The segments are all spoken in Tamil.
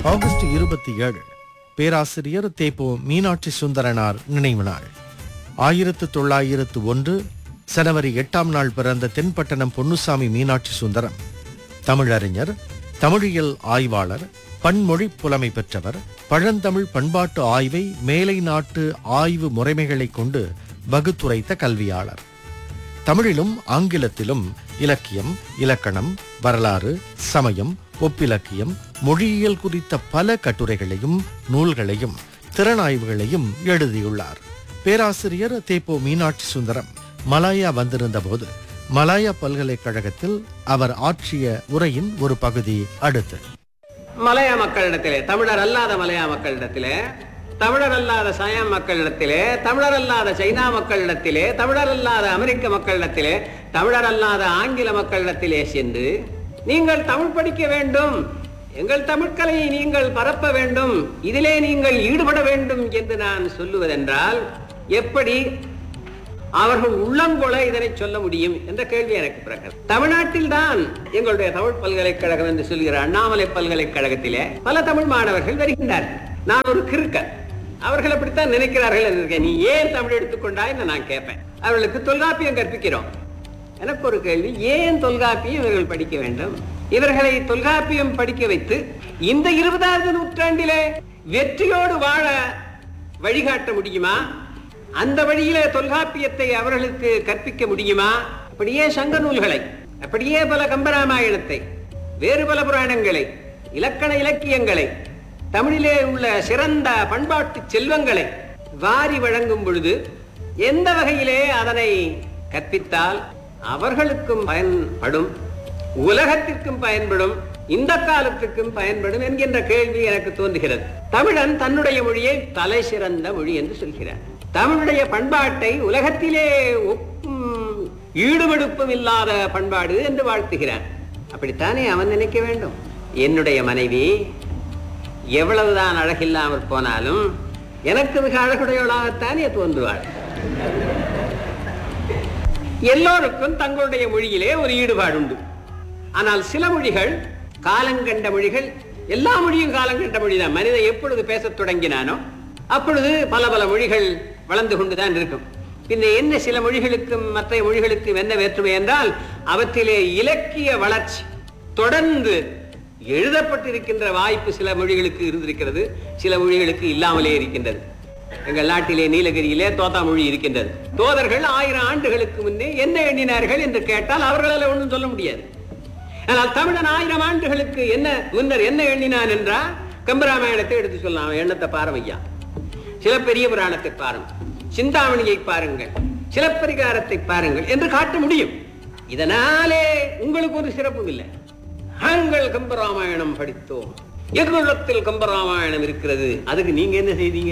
ஆகஸ்ட் இருபத்தி ஏழு பேராசிரியர் தேப்போ மீனாட்சி சுந்தரனார் நினைவு நாள் ஆயிரத்து தொள்ளாயிரத்து ஒன்று ஜனவரி எட்டாம் நாள் பிறந்த தென்பட்டணம் பொன்னுசாமி மீனாட்சி சுந்தரம் தமிழறிஞர் தமிழியல் ஆய்வாளர் பன்மொழி புலமை பெற்றவர் பழந்தமிழ் பண்பாட்டு ஆய்வை மேலை நாட்டு ஆய்வு முறைமைகளைக் கொண்டு வகுத்துரைத்த கல்வியாளர் தமிழிலும் ஆங்கிலத்திலும் இலக்கியம் இலக்கணம் வரலாறு சமயம் ஒப்பிலக்கியம் மொழியியல் குறித்த பல கட்டுரைகளையும் நூல்களையும் திறனாய்வுகளையும் எழுதியுள்ளார் பேராசிரியர் தேப்போ மீனாட்சி சுந்தரம் மலாயா வந்திருந்த போது மலாயா பல்கலைக்கழகத்தில் அவர் ஆற்றிய உரையின் ஒரு பகுதி அடுத்து மலையா மக்களிடத்திலே தமிழர் அல்லாத மலையா மக்களிடத்திலே தமிழர் அல்லாத சயாம் மக்களிடத்திலே தமிழர் அல்லாத சைனா மக்களிடத்திலே தமிழர் அல்லாத அமெரிக்க மக்களிடத்திலே தமிழர் அல்லாத ஆங்கில மக்களிடத்திலே சென்று நீங்கள் தமிழ் படிக்க வேண்டும் எங்கள் தமிழ்கலையை நீங்கள் பரப்ப வேண்டும் இதிலே நீங்கள் ஈடுபட வேண்டும் என்று நான் சொல்லுவதென்றால் எப்படி அவர்கள் உள்ளங்கொள இதனை சொல்ல முடியும் என்ற கேள்வி எனக்கு பிறகு தமிழ்நாட்டில் தான் எங்களுடைய தமிழ் பல்கலைக்கழகம் என்று சொல்கிற அண்ணாமலை பல்கலைக்கழகத்திலே பல தமிழ் மாணவர்கள் வருகின்றார்கள் நான் ஒரு கிறுக்கன் அவர்கள் அப்படித்தான் நினைக்கிறார்கள் என்று இருக்கேன். நீ ஏன் தமிழ் எடுத்துக்கொண்டாய் என்று நான் கேட்பேன் அவர்களுக்கு தொல்காப்பியம் கற்பிக்கிறோம் எனக்கு ஒரு கேள்வி ஏன் தொல்காப்பியம் இவர்கள் படிக்க வேண்டும் இவர்களை தொல்காப்பியம் படிக்க வைத்து இந்த இருபதாவது நூற்றாண்டிலே வெற்றியோடு வாழ வழிகாட்ட முடியுமா அந்த வழியிலே தொல்காப்பியத்தை அவர்களுக்கு கற்பிக்க முடியுமா அப்படியே சங்க நூல்களை அப்படியே பல கம்பராமாயணத்தை வேறு பல புராணங்களை இலக்கண இலக்கியங்களை தமிழிலே உள்ள சிறந்த பண்பாட்டு செல்வங்களை வாரி வழங்கும் பொழுது எந்த வகையிலே அதனை கற்பித்தால் அவர்களுக்கும் பயன்படும் உலகத்திற்கும் பயன்படும் இந்த காலத்துக்கும் பயன்படும் என்கின்ற கேள்வி எனக்கு தோன்றுகிறது தமிழன் தன்னுடைய மொழியை தலை சிறந்த மொழி என்று சொல்கிறார் தமிழுடைய பண்பாட்டை உலகத்திலே ஒப்பும் ஈடுபடுப்பும் இல்லாத பண்பாடு என்று வாழ்த்துகிறான் அப்படித்தானே அவன் நினைக்க வேண்டும் என்னுடைய மனைவி எவ்வளவுதான் அழகில்லாமல் போனாலும் எனக்கு மிக அழகுடையவளாகத்தானே தோன்றுவாள் எல்லோருக்கும் தங்களுடைய மொழியிலே ஒரு ஈடுபாடு உண்டு ஆனால் சில மொழிகள் காலங்கண்ட மொழிகள் எல்லா மொழியும் காலங்கண்ட மொழிதான் மனிதன் எப்பொழுது பேசத் தொடங்கினானோ அப்பொழுது பல பல மொழிகள் வளர்ந்து கொண்டுதான் இருக்கும் பின்ன என்ன சில மொழிகளுக்கும் மற்ற மொழிகளுக்கும் என்ன வேற்றுமை என்றால் அவற்றிலே இலக்கிய வளர்ச்சி தொடர்ந்து எழுதப்பட்டிருக்கின்ற வாய்ப்பு சில மொழிகளுக்கு இருந்திருக்கிறது சில மொழிகளுக்கு இல்லாமலே இருக்கின்றது எங்கள் நாட்டிலே நீலகிரியிலே தோத்தா மொழி இருக்கின்றது தோதர்கள் ஆயிரம் ஆண்டுகளுக்கு முன்னே என்ன எண்ணினார்கள் என்று கேட்டால் அவர்களால் ஒன்றும் சொல்ல முடியாது ஆனால் தமிழன் ஆயிரம் ஆண்டுகளுக்கு என்ன முன்னர் என்ன எண்ணினான் என்றால் கம்பராமாயணத்தை எடுத்து சொல்லலாம் அவன் எண்ணத்தை பாருமையா சில பெரிய புராணத்தை பாருங்கள் சிந்தாமணியை பாருங்கள் சிலப்பரிகாரத்தை பாருங்கள் என்று காட்ட முடியும் இதனாலே உங்களுக்கு ஒரு சிறப்பும் இல்லை நாங்கள் கம்பராமாயணம் படித்தோம் எதிர்குலத்தில் கம்பராமாயணம் இருக்கிறது அதுக்கு நீங்க என்ன செய்தீங்க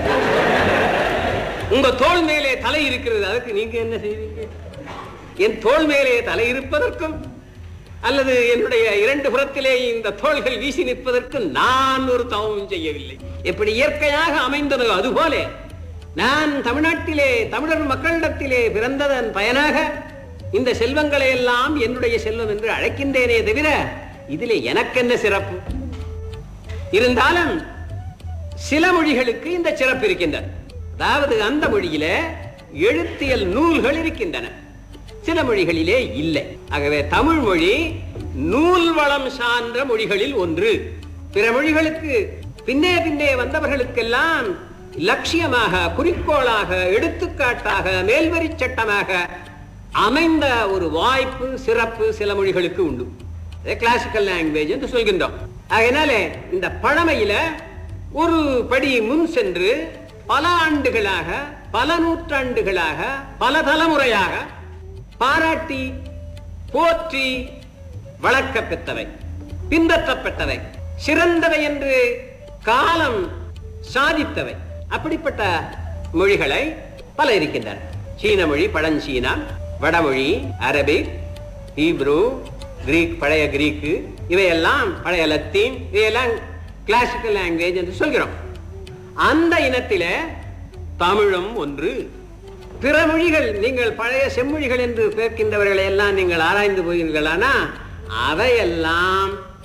உங்க தோள் மேலே தலை இருக்கிறது அதுக்கு நீங்க என்ன செய்தீங்க என் தோள் மேலே தலை இருப்பதற்கும் அல்லது என்னுடைய இரண்டு புறத்திலே இந்த தோள்கள் வீசி நிற்பதற்கு நான் ஒரு தவமும் செய்யவில்லை எப்படி இயற்கையாக அமைந்ததோ அதுபோல நான் தமிழ்நாட்டிலே தமிழர் மக்களிடத்திலே பிறந்ததன் பயனாக இந்த செல்வங்களை எல்லாம் என்னுடைய செல்வம் என்று அழைக்கின்றேனே தவிர இதிலே எனக்கென்ன சிறப்பு இருந்தாலும் சில மொழிகளுக்கு இந்த சிறப்பு இருக்கின்றன அதாவது அந்த மொழியில எழுத்தியல் நூல்கள் இருக்கின்றன சில மொழிகளிலே இல்லை ஆகவே தமிழ் மொழி நூல் வளம் சார்ந்த மொழிகளில் ஒன்று பிற மொழிகளுக்கு பின்னே பின்னே வந்தவர்களுக்கெல்லாம் லட்சியமாக குறிக்கோளாக எடுத்துக்காட்டாக மேல்வரி சட்டமாக அமைந்த ஒரு வாய்ப்பு சிறப்பு சில மொழிகளுக்கு உண்டு கிளாசிக்கல் லாங்குவேஜ் என்று சொல்கின்றோம் அதனாலே இந்த பழமையில ஒரு படி முன் சென்று பல ஆண்டுகளாக பல நூற்றாண்டுகளாக பல தலைமுறையாக பாராட்டி போற்றி வளர்க்க பெற்றவை பின்பற்றப்பட்டவை சிறந்தவை என்று காலம் சாதித்தவை அப்படிப்பட்ட மொழிகளை பல இருக்கின்றன சீன மொழி பழஞ்சீனா வடமொழி அரபிக் ஹீப்ரு கிரீக் பழைய கிரீக்கு இவையெல்லாம் பழைய லத்தீன் இவையெல்லாம் கிளாசிக்கல் லாங்குவேஜ் என்று சொல்கிறோம் அந்த இனத்தில தமிழும் ஒன்று பிற மொழிகள் நீங்கள் பழைய செம்மொழிகள் என்று கேட்கின்றவர்களை எல்லாம் நீங்கள் ஆராய்ந்து போகிறீர்களானா அவையெல்லாம்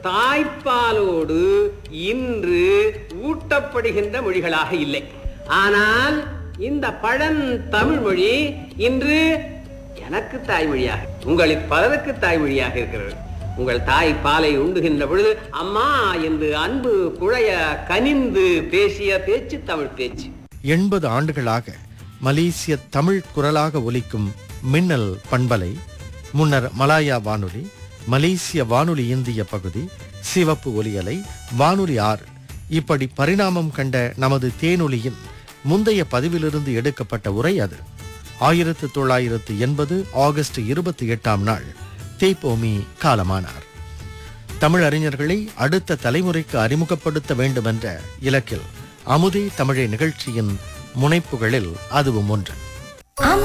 தாய்ப்பாலோடு இன்று ஊட்டப்படுகின்ற மொழிகளாக இல்லை ஆனால் இந்த பழன் தமிழ் மொழி இன்று எனக்கு தாய்மொழியாக உங்களில் பலருக்கு தாய்மொழியாக இருக்கிறது உங்கள் தாய் பாலை உண்டுகின்ற பொழுது அம்மா என்று அன்பு குழைய கனிந்து பேசிய பேச்சு தமிழ் பேச்சு எண்பது ஆண்டுகளாக மலேசிய தமிழ் குரலாக ஒலிக்கும் மின்னல் பண்பலை முன்னர் மலாயா வானொலி மலேசிய வானொலி இந்திய பகுதி சிவப்பு ஒலியலை வானொலி ஆறு இப்படி பரிணாமம் கண்ட நமது தேனொலியின் முந்தைய பதிவிலிருந்து எடுக்கப்பட்ட உரை அது ஆயிரத்து தொள்ளாயிரத்து எண்பது ஆகஸ்ட் இருபத்தி எட்டாம் நாள் தேப்போமி காலமானார் தமிழ் அறிஞர்களை அடுத்த தலைமுறைக்கு அறிமுகப்படுத்த வேண்டுமென்ற இலக்கில் அமுதே தமிழை நிகழ்ச்சியின் முனைப்புகளில் அதுவும் ஒன்று